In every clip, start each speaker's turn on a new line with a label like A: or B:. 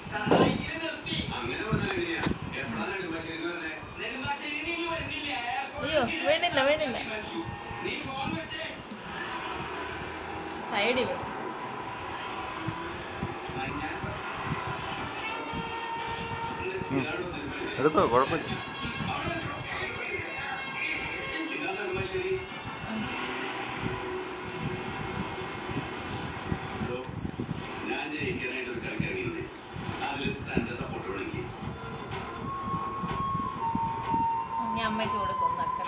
A: അങ്ങനെ പറഞ്ഞാൽ എങ്ങനെയാ എപ്പോഴാണ് നെടുമ്പാശ്ശേരി എന്ന് പറഞ്ഞേ
B: അയ്യോ വേണില്ല വേണില്ല സൈഡിൽ വേണം
C: ഉം. എടുത്തോ കുഴപ്പമില്ല
A: ഇതാ നെടുമ്പാശ്ശേരി ഹലോ ഞാൻ ജയിക്കാനായിട്ട് ഒരു കളിക്കിറങ്ങിയില്ലേ അതിൽ തന്റെ സപ്പോർട്ട് വേണമെങ്കിൽ
B: ഇനി അമ്മയ്ക്ക് കൊടുക്കും നക്കർ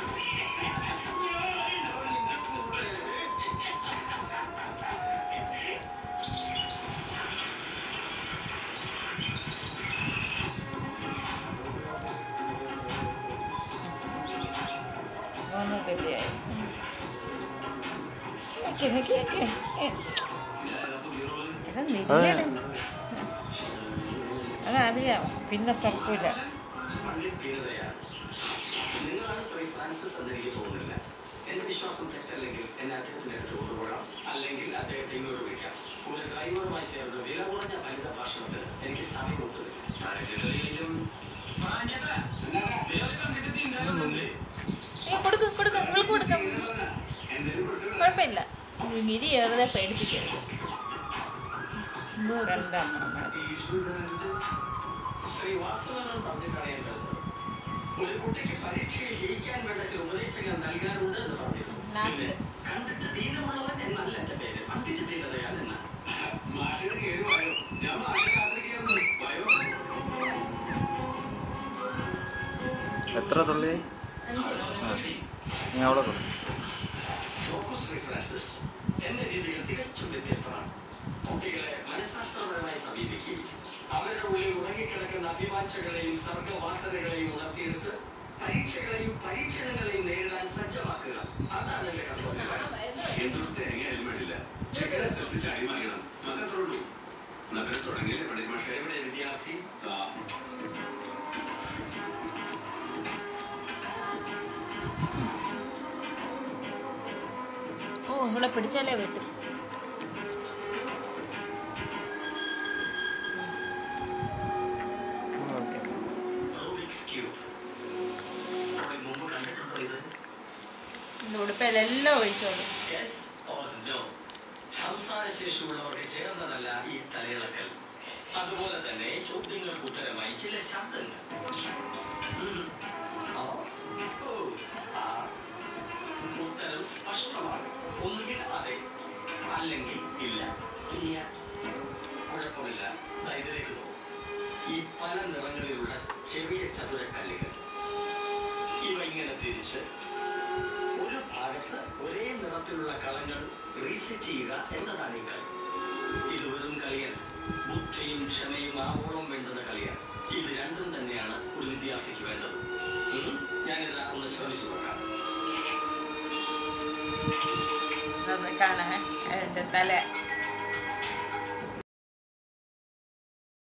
D: ഒന്ന് റെഡിയായി കേക്ക് കേക്ക് എടാ നില്ലട അതറിയാം പിന്നെ തുറക്കൂല
A: നിങ്ങളാണ് ശ്രീ ഫ്രാൻസിസ് എന്ന് എനിക്ക് തോന്നുന്നില്ല എന്റെ വിശ്വാസം തെറ്റല്ലെങ്കിൽ എന്നെ അദ്ദേഹത്തിന്റെ അടുത്ത് കൊണ്ടുപോകാം അല്ലെങ്കിൽ അദ്ദേഹത്തെ ഇങ്ങോട്ട് വിളിക്കാം ഒരു ഡ്രൈവറുമായി ചേർന്ന് വില കുറഞ്ഞ ഫലിത ഭാഷണത്തിന് എനിക്ക് സമയം ഒത്തുന്നില്ല
B: അയ്യോ കൊടുക്കും കൊടുക്കും ഇവൾക്ക് കൊടുക്കാം കുഴപ്പമില്ല ഗിരി വെറുതെ പേടിപ്പിക്കരുത്
D: രണ്ടെണ്ണം മതി.
A: ശ്രീ വാസുദേവൻ പറഞ്ഞിട്ടാണ് ഞാൻ കേട്ടത് ഒരു കുട്ടിക്ക് പരീക്ഷയിൽ ജയിക്കാൻ വേണ്ട ചില ഉപദേശങ്ങൾ നൽകാറുണ്ട് എന്ന് പറഞ്ഞിരുന്നു
B: Last.
A: പിന്നെ കണ്ടിട്ട് ധീരമുള്ളവൻ എന്നല്ല എന്റെ പേര് കണ്ടിട്ട് ധീരതയാൽ എന്ന് മാഷിന് കേറുവായോ ഞാൻ മാഷിനെ കാത്തിരിക്കുന്നു വയോ
C: എത്ര തുള്ളി
B: അഞ്ച്
C: ആ നീ അവിടെ കൊടു
A: നോക്കൂ ശ്രീ ഫ്രാൻസിസ് എന്റെ രീതികൾ തികച്ചും വ്യത്യസ്തമാണ് കുട്ടികളെ മനഃശാസ്ത്രപരമായി സമീപിക്കുകയും അവരുടെ ഉള്ളിൽ ഉറങ്ങിക്കിടക്കുന്ന അഭിവാഞ്ചകളെയും സർഗവാസനകളെയും ഉണർത്തിയെടുത്ത് പരീക്ഷകളെയും പരീക്ഷണങ്ങളെയും നേരിടാൻ സജ്ജമാക്കുക അതാണ് എന്റെ കർത്തവ്യം എന്തൊരു തേങ്ങയായാലും വേണ്ടില്ല ചെക്കിലെത്തി ചാടി മറിയണം മകത്തുള്ളൂ നഗരം തുടങ്ങിയില്ലേ പണ്ഡിറ്റ് മാഷെ എവിടെ വിദ്യാർത്ഥി ആ
B: ഓ ഇവിടെ പിടിച്ചാലേ പറ്റും
C: ഓക്കെ
A: റൂബിക്സ് ക്യൂബ് അവിടെ മുമ്പ് കണ്ടിട്ടുണ്ടോ ഇത്
B: എന്റെ ഉടുപ്പയിലെല്ലാം ഒഴിച്ചോളൂ
A: Yes or no? സംസാരശേഷിയുള്ളവർക്ക് ചേർന്നതല്ല ഈ തലയിളക്കൽ അതുപോലെ തന്നെ ചോദ്യങ്ങൾക്ക് ഉത്തരമായി ചില ശബ്ദങ്ങൾ ഉം. ഓ, ഓ, ആ. ഉത്തരം സ്പഷ്ടമാണ് ഒന്നുകിൽ അതെ അല്ലെങ്കിൽ ഇല്ല ഇല്ല കുഴപ്പമില്ല ദാ ഇതിലേക്ക് നോക്കൂ ഈ പല നിറങ്ങളിലുള്ള ചെറിയ ചതുരക്കല്ലുകൾ ഇവ ഇങ്ങനെ തിരിച്ച് ഒരു ഭാഗത്ത് ഒരേ നിറത്തിലുള്ള കളങ്ങൾ റീസെറ്റ് ചെയ്യുക എന്നതാണ് ഈ കളി ഇത് വെറും കളിയല്ല ബുദ്ധിയും ക്ഷമയും ആവോളം വേണ്ടുന്ന കളിയാണ് ഇത് രണ്ടും തന്നെയാണ് ഒരു വിദ്യാർത്ഥിക്ക് വേണ്ടത് ഉം? ഞാനിത് ഒന്ന് ശ്രമിച്ചു നോക്കാം
D: അതൊന്ന് കാണാൻ എന്റെ തല